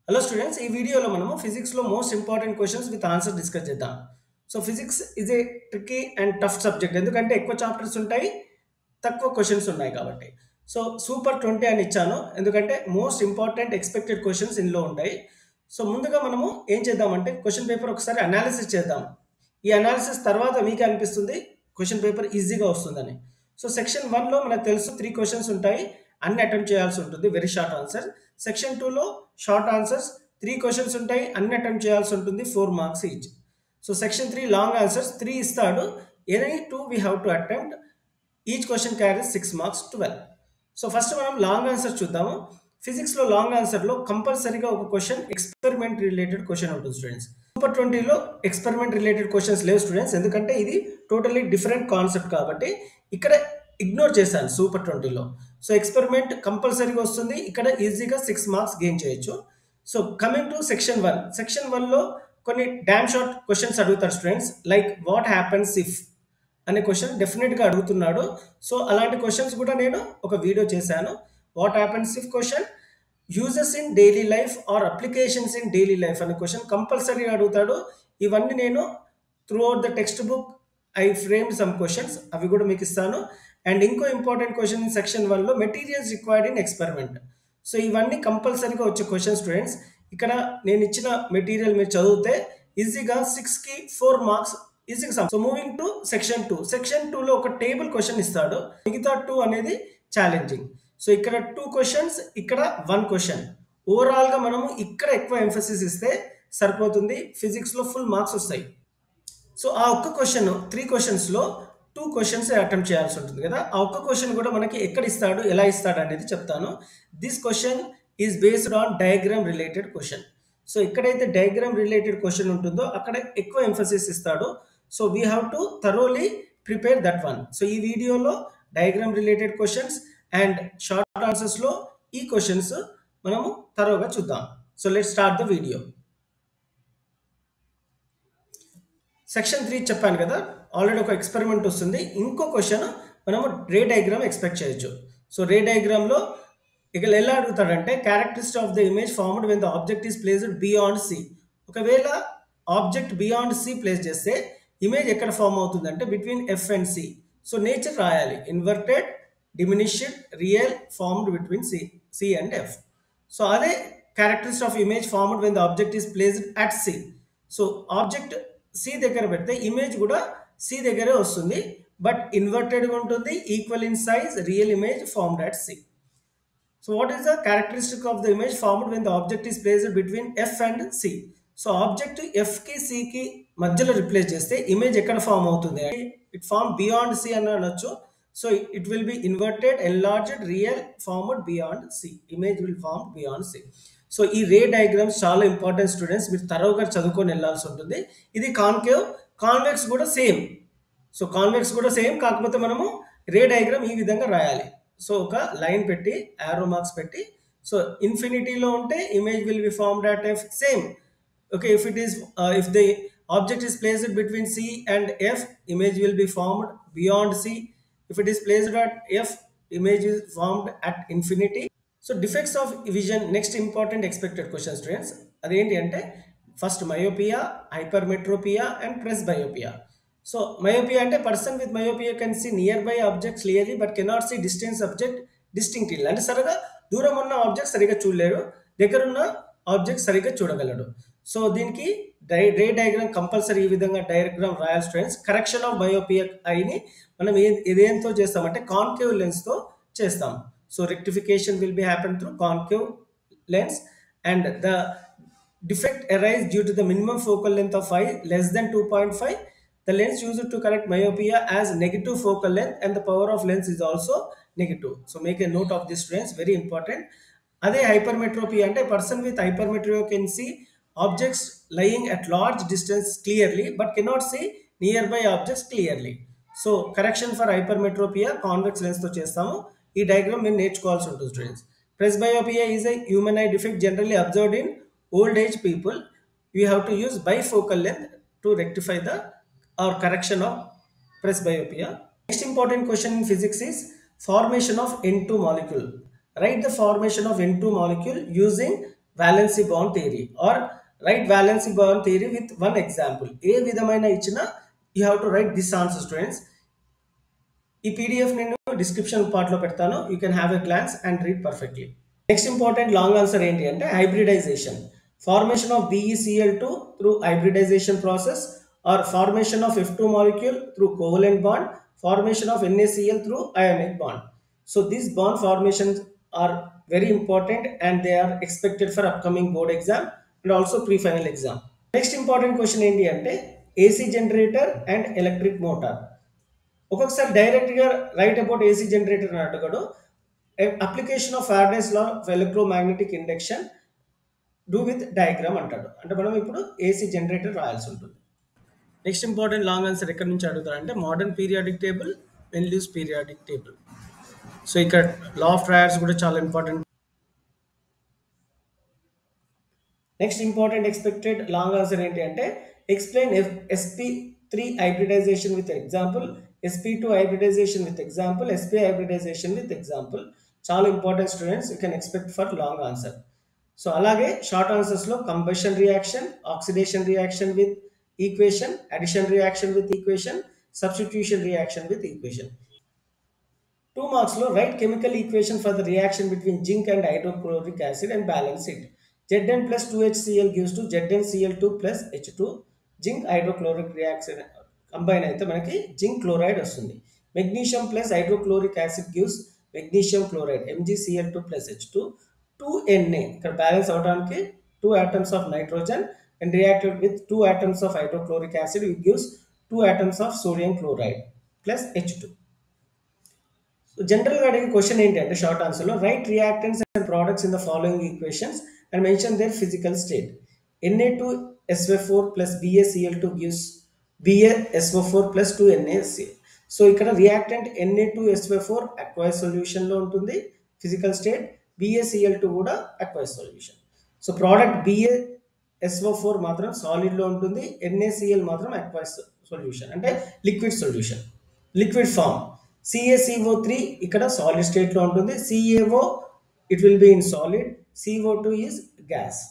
Hello students ఈ వీడియోలో మనము ఫిజిక్స్లో most important questions with answer discuss చేద్దాం so physics is a tricky and tough subject ఎందుకంటే ఎక్కువ చాప్టర్స్ ఉంటాయి తక్కువ క్వశ్చన్స్ ఉన్నాయి కాబట్టి సో సూపర్ ట్వంటీ అని ఇచ్చాను ఎందుకంటే మోస్ట్ ఇంపార్టెంట్ ఎక్స్పెక్టెడ్ క్వశ్చన్స్ ఇందులో ఉంటాయి సో ముందుగా మనము ఏం చేద్దామంటే క్వశ్చన్ పేపర్ ఒకసారి అనాలిసిస్ చేద్దాం ఈ అనాలిసిస్ తర్వాత మీకే అనిపిస్తుంది క్వశ్చన్ పేపర్ ఈజీగా వస్తుందని సో సెక్షన్ వన్లో మనకు తెలుసు త్రీ క్వశ్చన్స్ ఉంటాయి అన్ని అటెంప్ట్ చేయాల్సి ఉంటుంది వెరీ షార్ట్ ఆన్సర్ సెక్షన్ టూలో షార్ట్ ఆన్సర్స్ త్రీ క్వశ్చన్స్ ఉంటాయి అన్ని అటెంప్ట్ చేయాల్సి ఉంటుంది four marks each so section three long answers three ఇస్తాడు any two we have to attempt each question carries six marks twelve so first మనం long answer చూద్దాము ఫిజిక్స్లో long ఆన్సర్లో కంపల్సరీగా ఒక క్వశ్చన్ ఎక్స్పెరిమెంట్ రిలేటెడ్ క్వశ్చన్ ఉంటుంది స్టూడెంట్స్ సూపర్ ట్వంటీలో experiment related questions లేవు స్టూడెంట్స్ ఎందుకంటే ఇది టోటలీ డిఫరెంట్ కాన్సెప్ట్ కాబట్టి ఇక్కడ ఇగ్నోర్ చేశాను సూపర్ ట్వంటీలో సో ఎక్స్పెరిమెంట్ కంపల్సరీగా వస్తుంది ఇక్కడ ఈజీగా సిక్స్ మార్క్స్ గెయిన్ చేయొచ్చు so coming to section one section వన్లో కొన్ని డామ్ షార్ట్ క్వశ్చన్స్ అడుగుతారు students like what happens if అనే క్వశ్చన్ డెఫినెట్గా అడుగుతున్నాడు సో అలాంటి క్వశ్చన్స్ కూడా నేను ఒక వీడియో చేశాను what happens if question uses in daily life or applications in daily life అనే క్వశ్చన్ కంపల్సరీగా అడుగుతాడు ఇవన్నీ నేను throughout the textbook I frame some questions అవి కూడా మీకు ఇస్తాను అండ్ ఇంకో ఇంపార్టెంట్ క్వశ్చన్ ఇన్ సెక్షన్ వన్లో materials required in experiment so ఇవన్నీ కంపల్సరీగా వచ్చే క్వశ్చన్ స్టూడెంట్స్ ఇక్కడ నేను ఇచ్చిన మెటీరియల్ మీరు చదివితే ఈజీగా సిక్స్కి ఫోర్ మార్క్స్ ఈజీగా so moving to section two section టూలో ఒక టేబుల్ క్వశ్చన్ ఇస్తాడు మిగతా టూ అనేది ఛాలెంజింగ్ సో ఇక్కడ టూ క్వశ్చన్స్ ఇక్కడ వన్ క్వశ్చన్ ఓవరాల్గా మనము ఇక్కడ ఎక్కువ ఎంఫసిస్ ఇస్తే సరిపోతుంది ఫిజిక్స్లో ఫుల్ మార్క్స్ వస్తాయి సో ఆ ఒక్క క్వశ్చన్ త్రీ క్వశ్చన్స్లో టూ క్వశ్చన్స్ అటెంప్ట్ చేయాల్సి ఉంటుంది కదా ఆ ఒక్క క్వశ్చన్ కూడా మనకి ఎక్కడ ఇస్తాడు ఎలా ఇస్తాడు అనేది చెప్తాను this question is based on diagram related question so ఎక్కడైతే డయాగ్రామ్ రిలేటెడ్ క్వశ్చన్ ఉంటుందో అక్కడ ఎక్కువ ఎంఫసిస్ ఇస్తాడు so we have to thoroughly prepare that one so ఈ వీడియోలో diagram related questions and short ఆన్సర్స్లో ఈ క్వశ్చన్స్ మనము తరోగా చూద్దాం so let start the video section three చెప్పాను కదా ఆల్రెడీ ఒక ఎక్స్పెరిమెంట్ వస్తుంది ఇంకో క్వశ్చన్ మనము రే డయాగ్రామ్ ఎక్స్పెక్ట్ చేయొచ్చు సో రే డయాగ్రామ్లో ఇక్కడ ఎలా అడుగుతాడంటే characteristic of the image formed when the object is placed beyond C ఒకవేళ ఆబ్జెక్ట్ బియాండ్ సి ప్లేస్ చేస్తే ఇమేజ్ ఎక్కడ ఫామ్ అవుతుందంటే between F and C so nature రాయాలి inverted diminished real formed between C C and F so అదే characteristic of image formed when the object is placed at C so object C దగ్గర పెడితే image కూడా C దగ్గరే వస్తుంది but ఇన్వర్టెడ్గా ఉంటుంది equal in size real image formed at C so what is the characteristic of the image formed when the object is placed between F and C so object ఎఫ్కి సికి మధ్యలో replace చేస్తే image ఎక్కడ form అవుతుంది it form beyond C అని అనొచ్చు so it will be inverted enlarged real formed beyond C image will form beyond C so ఈ ray diagrams చాలా ఇంపార్టెంట్ స్టూడెంట్స్ మీరు తరోగా చదువుకొని వెళ్ళాల్సి ఉంటుంది ఇది కాన్కేవ్ కాన్వెక్స్ కూడా సేమ్ సో కాన్వెక్స్ కూడా సేమ్ కాకపోతే మనము రే డయాగ్రామ్ ఈ విధంగా రాయాలి సో ఒక లైన్ పెట్టి యారో మార్క్స్ పెట్టి సో ఇన్ఫినిటీలో ఉంటే image will be formed at F same okay if it is if the object is placed between C and F image will be formed beyond C if it is placed at F image is formed at infinity so defects of vision next important expected question students అదేంటి అంటే first myopia hypermetropia and presbyopia so myopia అంటే person with myopia can see nearby objects clearly but cannot see distance object distinctly అంటే సరిగా దూరం ఉన్న object సరిగా చూడలేడు దగ్గర ఉన్న ఆబ్జెక్ట్ సరిగ్గా చూడగలడు సో దీనికి డై రే డయాగ్రామ్ కంపల్సరీ ఈ విధంగా డయాగ్రామ్ రాయల్ స్టూడెంట్స్ కరెక్షన్ ఆఫ్ బయోపియా ఐని మనం ఏ ఇదేంతో చేస్తామంటే కాన్కేవ్ లెన్స్తో చేస్తాం so rectification will be happen through concave lens and the defect arise due to the minimum focal length of eye less than 2.5 the lens used to correct myopia as negative focal length and the power of lens is also negative so make a note of this students very important అదే hypermetropia అంటే person with hypermetropia can see objects lying at large distance clearly but cannot see nearby objects clearly so correction for hypermetropia convex లెన్స్తో చేస్తాము ఈ diagram మీరు నేర్చుకోవాల్సి ఉంటుంది students presbyopia is a human eye defect generally observed in old age people you have to use bifocal length to rectify the or correction of presbyopia next important question in physics is formation of n2 molecule write the formation of n2 molecule using valency bond theory or write valency bond theory with one example ఏ విధమైన ఇచ్చిన you have to write this answer students ఈ PDF నేను description పార్ట్లో పెడతాను you can have a glance and read perfectly next important long answer ఏంటి అంటే hybridization formation of BECL two through hybridization process or formation of F two molecule through covalent bond formation of NACL through ionic bond so these bond formations are very important and they are expected for upcoming board exam and also pre-final exam next important question ఏంటి అంటే AC generator and electric motor ఒక్కొక్కసారి డైరెక్ట్గా write about AC generator అని అడగడు application of Faraday's law of electromagnetic induction do with diagram అంటాడు అంటే మనం ఇప్పుడు ఏసీ జనరేటర్ రాయాల్సి ఉంటుంది నెక్స్ట్ ఇంపార్టెంట్ లాంగ్ ఆన్సర్ ఎక్కడి నుంచి అడుగుతారంటే మోడర్న్ పీరియాడిక్ టేబుల్ వెన్లూస్ పీరియాడిక్ టేబుల్ సో ఇక్కడ లా ఆఫ్ ట్రయర్స్ కూడా చాలా important next important expected long answer ఏంటి అంటే explain SP three hybridization with example SP two hybridization with example SP hybridization with example చాలా important students you can expect for long answer so అలాగే short ఆన్సర్స్లో combustion reaction oxidation reaction with equation addition reaction with equation substitution reaction with equation two మార్క్స్లో right chemical equation for the reaction between zinc and hydrochloric acid and balance it Zn plus 2HCl gives to ZnCl2 plus H2 zinc hydrochloric reaction combine అయితే మనకి zinc chloride వస్తుంది magnesium plus hydrochloric acid gives magnesium chloride MGCL two plus H two two NA ఇక్కడ balance అవడానికి two atoms of nitrogen and reacted with two atoms of hydrochloric acid it gives two atoms of sodium chloride plus H two so జనరల్గా అడిగే question ఏంటంటే short ఆన్సర్లో write reactants and products in the following equations and mention their physical state NA two SO four plus BACL two gives BA SO four plus two NACL so ఇక్కడ reactant NA two SO four aqueous సొల్యూషన్లో ఉంటుంది physical state BACL two కూడా aqueous solution so product BA SO four మాత్రం సాలిడ్లో ఉంటుంది NACL మాత్రం aqueous solution అంటే liquid solution liquid form CACO three ఇక్కడ సాలిడ్ స్టేట్లో ఉంటుంది CAO it will be in solid CO two is gas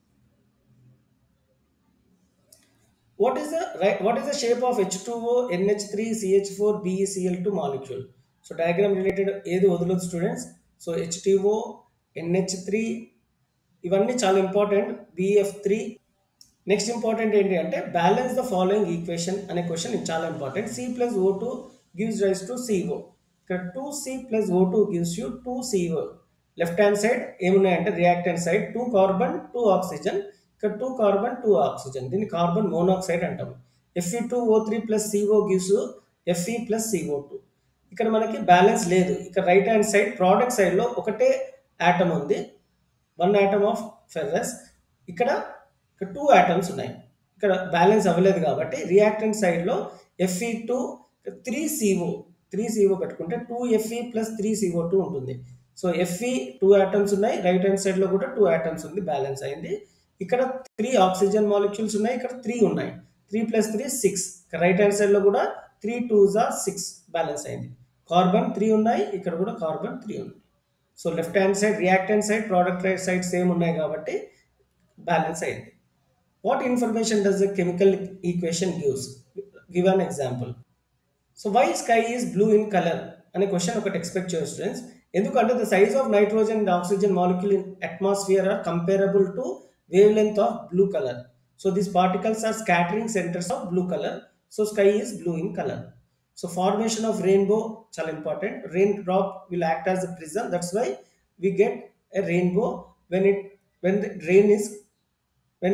what is the right what is the shape of h2o nh3 ch4 becl2 molecule so diagram related ఏది వదలదు students so HTO NH three ఇవన్నీ చాలా important BF three next important ఏంటి అంటే balance the following equation అనే question ఇది చాలా important C plus O two gives rise to CO ఇక్కడ two C plus O two gives you two CO left hand side ఏమున్నాయంటే reactant side two carbon two oxygen ఇక్కడ two carbon two oxygen దీన్ని carbon monoxide అంటాం FE two O three plus CO gives FE plus CO two ఇక్కడ మనకి balance లేదు ఇక్కడ right hand side product సైడ్లో ఒకటే యాటమ్ ఉంది వన్ యాటమ్ ఆఫ్ ఫెర్రస్ ఇక్కడ ఇక్కడ టూ యాటమ్స్ ఉన్నాయి ఇక్కడ బ్యాలెన్స్ అవ్వలేదు కాబట్టి రియాక్టెంట్ సైడ్లో FE two three CO three CO పెట్టుకుంటే two FE plus three CO two ఉంటుంది సో ఎఫ్ఈ టూ యాటమ్స్ ఉన్నాయి రైట్ హ్యాండ్ సైడ్లో కూడా టూ యాటమ్స్ ఉంది బ్యాలెన్స్ అయింది ఇక్కడ త్రీ ఆక్సిజన్ మాలిక్యూల్స్ ఉన్నాయి ఇక్కడ త్రీ ఉన్నాయి three plus three six right hand సైడ్లో కూడా త్రీ టూ జా సిక్స్ బ్యాలెన్స్ అయింది కార్బన్ త్రీ ఉన్నాయి ఇక్కడ కూడా కార్బన్ త్రీ ఉన్నాయి so left hand side reactant side product side same ఉన్నాయి కాబట్టి బ్యాలెన్స్ అయింది what information does the chemical equation gives give an example so why sky is blue in colour అనే క్వశ్చన్ ఒకటి ఎక్స్పెక్ట్ చేయొచ్చు స్టూడెంట్స్ ఎందుకంటే the size of nitrogen and oxygen molecule in atmosphere are comparable to wavelength of blue colour so these particles are scattering centres of blue colour so sky is blue in colour so formation of rainbow చాలా important raindrop will act as a prism that's why we get a rainbow when it when the rain is when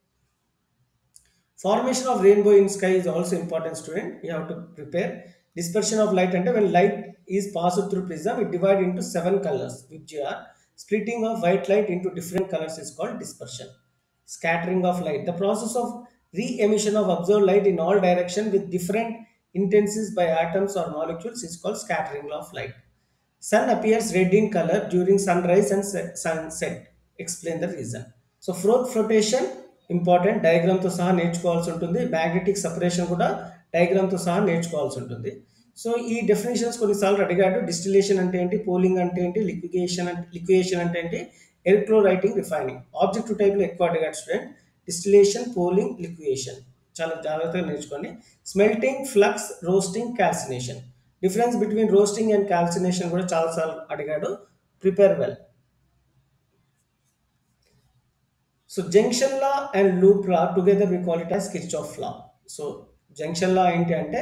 formation of rainbow in sky is also important student you have to prepare dispersion of light and when light is passed through prism it divide into seven colors which are splitting of white light into different colors is called dispersion scattering of light the process of re-emission of observed light in all direction with different intensities by atoms or molecules is called scattering of light Sun appears red in color during sunrise and se- sunset. Explain the reason. So froth flotation important డయాగ్రామ్తో సహా నేర్చుకోవాల్సి ఉంటుంది magnetic separation కూడా డయాగ్రామ్తో సహా నేర్చుకోవాల్సి ఉంటుంది so ఈ definitions కొన్నిసార్లు అడిగాడు డిస్టిలేషన్ అంటే ఏంటి పోలింగ్ అంటే ఏంటి లిక్విగేషన్ అంటే లిక్వియేషన్ అంటే ఏంటి ఎలక్ట్రోరైటింగ్ రిఫైనింగ్ ఆబ్జెక్టివ్ టైప్లో ఎక్కువ అడిగాడు స్టూడెంట్ డిస్టిలేషన్ పోలింగ్ లిక్వియేషన్ చాలా జాగ్రత్తగా నేర్చుకోండి smelting flux roasting calcination difference between roasting and calcination కూడా చాలాసార్లు అడిగాడు prepare well so junction law and loop law together we call it as Kirchhoff law so junction law ఏంటి అంటే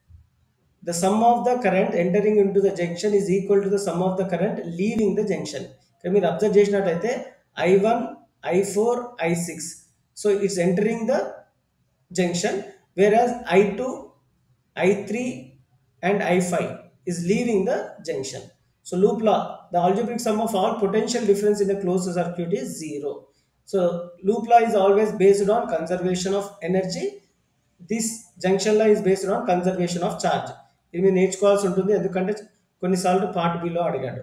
the sum of the current entering into the junction is equal to the sum of the current leaving the junction ఇక్కడ మీరు observe చేసినట్టయితే I one I four I six so it's entering the junction where as I two I three and I five is leaving the junction. So loop law, the algebraic sum of all potential difference in a closed circuit is zero. So loop law is always based on conservation of energy. This junction law is based on conservation of charge. ఇది మీరు నేర్చుకోవాల్సి ఉంటుంది ఎందుకంటే కొన్నిసార్లు part బిలో అడిగాడు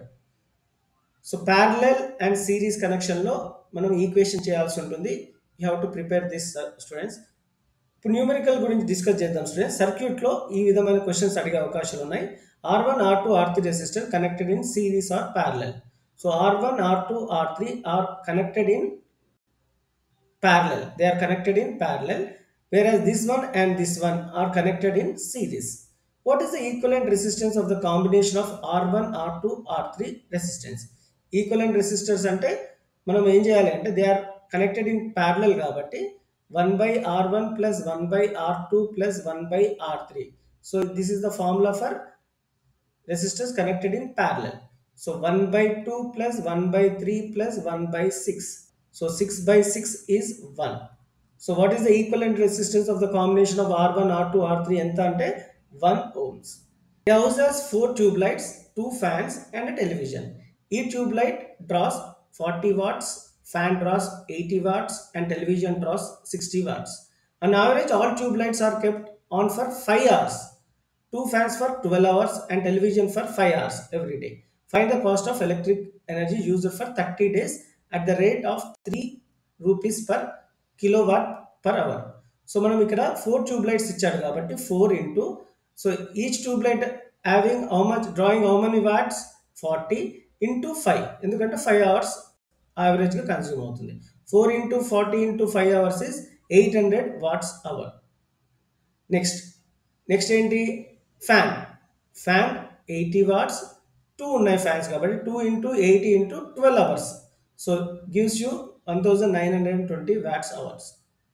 so parallel and series కనెక్షన్లో మనం ఈక్వేషన్ చేయాల్సి ఉంటుంది you have to prepare this students ఇప్పుడు న్యూమరికల్ గురించి డిస్కస్ చేద్దాం స్టూడెంట్స్ సర్క్యూట్లో ఈ విధమైన క్వశ్చన్స్ అడిగే అవకాశాలు ఉన్నాయి R one R two R three resistor connected in series or parallel so R one R two R three are connected in parallel. They are connected in parallel, whereas this one and this one are connected in series. What is the equivalent resistance of the combination of R1, R2, R3 resistance? Equivalent resistors అంటే మనం ఏం చేయాలి అంటే they are connected in parallel కాబట్టి one by R one plus one by R two plus one by R three so this is the formula for resistors connected in parallel. So 1 by 2 plus 1 by 3 plus 1 by 6. So 6 by 6 is 1. So what is the equivalent resistance of the combination of R1, R2, R3 ఎంత అంటే 1 ohms. The house has 4 tube lights, 2 fans and a television. Each tube light draws 40 watts, fan draws 80 watts and television draws 60 watts. On average all tube lights are kept on for 5 hours. two fans for 12 hours and television for 5 hours every day. Find the cost of electric energy used for 30 days at the rate of 3 rupees per kilowatt per hour. So మనం ఇక్కడ four tube lights ఇచ్చాడు కాబట్టి four into so each tube light having how much drawing how many watts forty into five ఎందుకంటే five hours యావరేజ్గా consume అవుతుంది four into forty into five hours is eight hundred watts hour next next ఏంటి fan fan eighty watts two ఉన్నాయి fans కాబట్టి two into eighty into twelve hours so gives you one thousand nine hundred and twenty watts hours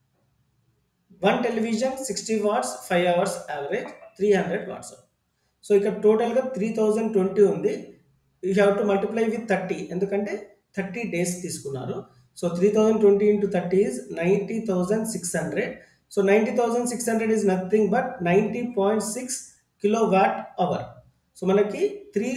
one television sixty watts five hours average three hundred watts so ఇక్కడ టోటల్గా three thousand twenty ఉంది you have to multiply with thirty ఎందుకంటే thirty days తీసుకున్నారు so three thousand twenty into thirty is ninety thousand six hundred so ninety thousand six hundred is nothing but ninety point six kilo watt hour so మనకి three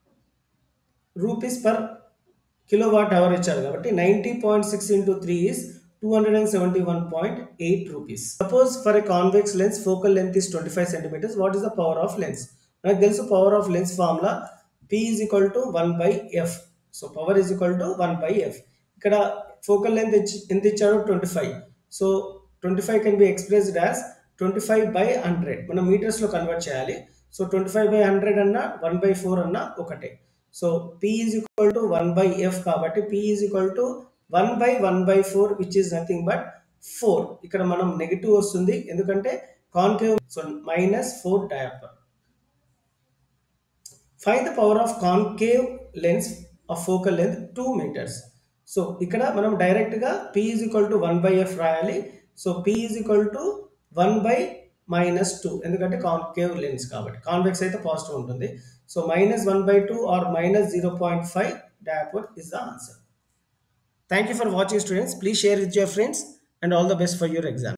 rupees per kilo watt hour ఇచ్చారు కాబట్టి ninety point six into three is two hundred and seventy one point eight rupees suppose for a convex lens focal length is twenty five centimetres what is the power of lens మనకు తెలుసు power of lens formula P is equal to one by F so power is equal to one by F ఇక్కడ focal length ఎంత ఇచ్చాడు twenty five so twenty five can be expressed as twenty five by hundred మనం మీటర్స్లో convert చేయాలి so twenty five by hundred అన్న one by four అన్న ఒకటే so P is equal to one by F కాబట్టి P is equal to one by one by four which is nothing but four ఇక్కడ మనం negative వస్తుంది ఎందుకంటే concave so minus four dioptre find the power of concave lens of focal length two metres so ఇక్కడ మనం డైరెక్ట్గా P is equal to one by F రాయాలి so P is equal to one by minus two ఎందుకంటే concave lens కాబట్టి convex అయితే positive ఉంటుంది so minus one by two or minus zero point five dioptre is the answer thank you for watching students please share with your friends and all the best for your exam